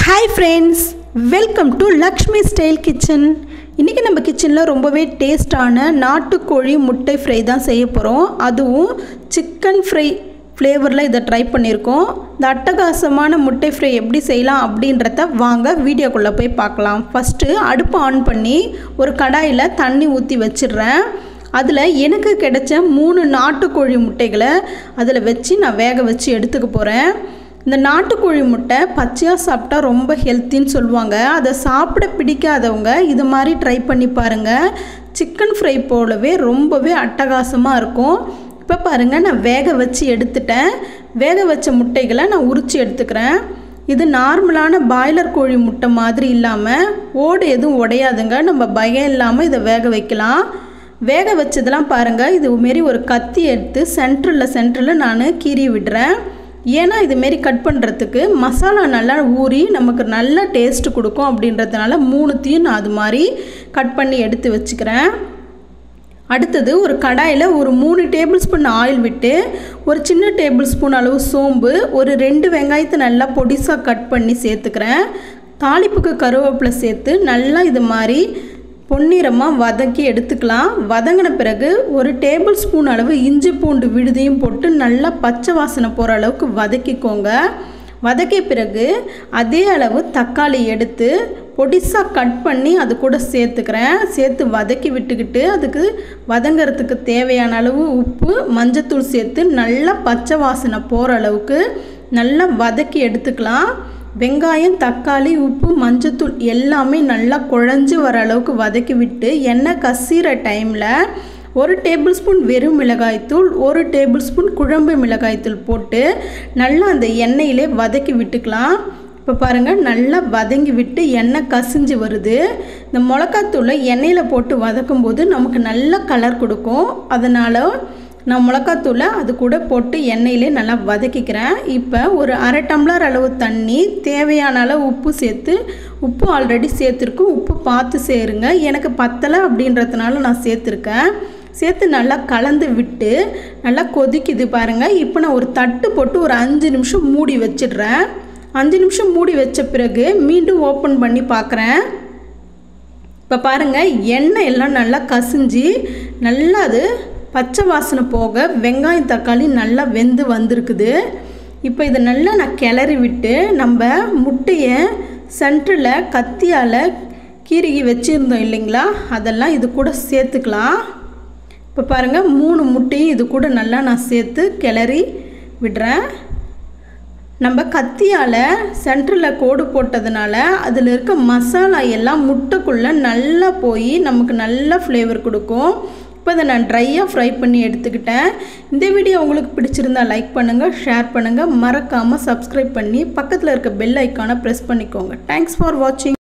hi friends welcome to Lakshmi style kitchen இன்றைக்கி நம்ம கிச்சனில் ரொம்பவே டேஸ்டான நாட்டுக்கோழி முட்டை ஃப்ரை தான் செய்ய போகிறோம் அதுவும் சிக்கன் ஃப்ரை ஃப்ளேவரில் இதை ட்ரை பண்ணியிருக்கோம் இந்த அட்டகாசமான முட்டை ஃப்ரை எப்படி செய்யலாம் அப்படின்றத வாங்க வீடியோக்குள்ளே போய் பார்க்கலாம் ஃபஸ்ட்டு அடுப்பு ஆன் பண்ணி ஒரு கடாயில் தண்ணி ஊற்றி வச்சிடுறேன் அதில் எனக்கு கிடைச்ச மூணு நாட்டுக்கோழி முட்டைகளை அதில் வச்சு நான் வேக வச்சு எடுத்துக்க போகிறேன் இந்த நாட்டுக்கோழி முட்டை பச்சையாக சாப்பிட்டா ரொம்ப ஹெல்த்தின்னு சொல்லுவாங்க அதை சாப்பிட பிடிக்காதவங்க இது மாதிரி ட்ரை பண்ணி பாருங்கள் சிக்கன் ஃப்ரை போலவே ரொம்பவே அட்டகாசமாக இருக்கும் இப்போ பாருங்கள் நான் வேக வச்சு எடுத்துட்டேன் வேக வச்ச முட்டைகளை நான் உரித்து எடுத்துக்கிறேன் இது நார்மலான பாய்லர் கோழி முட்டை மாதிரி இல்லாமல் ஓடு எதுவும் உடையாதுங்க நம்ம பயம் இல்லாமல் இதை வேக வைக்கலாம் வேக வச்சதெல்லாம் பாருங்கள் இது மாரி ஒரு கத்தி எடுத்து சென்டரில் சென்டரில் நான் கீறி விடுறேன் ஏன்னா இதுமாரி கட் பண்ணுறதுக்கு மசாலா நல்லா ஊறி நமக்கு நல்ல டேஸ்ட் கொடுக்கும் அப்படின்றதுனால மூணுத்தையும் நான் அது மாதிரி கட் பண்ணி எடுத்து வச்சுக்கிறேன் அடுத்தது ஒரு கடாயில் ஒரு மூணு டேபிள் ஸ்பூன் ஆயில் விட்டு ஒரு சின்ன டேபிள் ஸ்பூன் அளவு சோம்பு ஒரு ரெண்டு வெங்காயத்தை நல்லா பொடிசாக கட் பண்ணி சேர்த்துக்கிறேன் தாளிப்புக்கு கருவேப்பிலை சேர்த்து நல்லா இது மாதிரி பொன்னிறமாக வதக்கி எடுத்துக்கலாம் வதங்கின பிறகு ஒரு டேபிள் ஸ்பூன் அளவு இஞ்சி பூண்டு விழுதையும் போட்டு நல்லா பச்சை வாசனை போகிற அளவுக்கு வதக்கிக்கோங்க வதக்கிய பிறகு அதே அளவு தக்காளி எடுத்து பொடிசாக கட் பண்ணி அது கூட சேர்த்துக்கிறேன் சேர்த்து வதக்கி விட்டுக்கிட்டு அதுக்கு வதங்கிறதுக்கு தேவையான அளவு உப்பு மஞ்சத்தூள் சேர்த்து நல்லா பச்சை வாசனை போகிற அளவுக்கு நல்லா வதக்கி எடுத்துக்கலாம் வெங்காயம் தக்காளி உப்பு மஞ்சத்தூள் எல்லாமே நல்லா குழஞ்சி வர அளவுக்கு வதக்கி விட்டு எண்ணெய் கசிகிற டைமில் ஒரு டேபிள் ஸ்பூன் வெறும் மிளகாய்த்தூள் ஒரு டேபிள் ஸ்பூன் குழம்பு மிளகாய்த்தூள் போட்டு நல்லா அந்த எண்ணெயிலே வதக்கி விட்டுக்கலாம் இப்போ பாருங்கள் நல்லா வதங்கி விட்டு எண்ணெய் கசிஞ்சு வருது இந்த மிளகாத்தூளை எண்ணெயில் போட்டு வதக்கும் போது நமக்கு நல்ல கலர் கொடுக்கும் அதனால் நான் மிளகாத்தூளை அது கூட போட்டு எண்ணெயிலே நல்லா வதக்கிக்கிறேன் இப்போ ஒரு அரை டம்ளர் அளவு தண்ணி தேவையான அளவு உப்பு சேர்த்து உப்பு ஆல்ரெடி சேர்த்துருக்கோம் உப்பு பார்த்து சேருங்க எனக்கு பத்தலை அப்படின்றதுனால நான் சேர்த்துருக்கேன் சேர்த்து நல்லா கலந்து விட்டு நல்லா கொதிக்குது பாருங்கள் இப்போ நான் ஒரு தட்டு போட்டு ஒரு அஞ்சு நிமிஷம் மூடி வச்சிடுறேன் அஞ்சு நிமிஷம் மூடி வச்ச பிறகு மீண்டும் ஓப்பன் பண்ணி பார்க்குறேன் இப்போ பாருங்கள் எண்ணெய் எல்லாம் நல்லா கசிஞ்சு நல்லா அது பச்சை வாசனை போக வெங்காயம் தக்காளி நல்லா வெந்து வந்திருக்குது இப்போ இதை நல்லா நான் கிளறி விட்டு நம்ம முட்டையை சென்டரில் கத்தியால் கீறுகி வச்சுருந்தோம் இல்லைங்களா அதெல்லாம் இது கூட சேர்த்துக்கலாம் இப்போ பாருங்கள் மூணு முட்டையும் இது கூட நல்லா நான் சேர்த்து கிளறி விடுறேன் நம்ம கத்தியால் சென்டரில் கோடு போட்டதுனால அதில் இருக்க மசாலா எல்லாம் முட்டைக்குள்ளே நல்லா போய் நமக்கு நல்ல ஃப்ளேவர் கொடுக்கும் இப்போ இதை நான் ட்ரையாக ஃப்ரை பண்ணி எடுத்துக்கிட்டேன் இந்த வீடியோ உங்களுக்கு பிடிச்சிருந்தா லைக் பண்ணுங்கள் ஷேர் பண்ணுங்கள் மறக்காமல் சப்ஸ்கிரைப் பண்ணி பக்கத்தில் இருக்க பெல் ஐக்கானை ப்ரெஸ் பண்ணிக்கோங்க தேங்க்ஸ் ஃபார் வாட்சிங்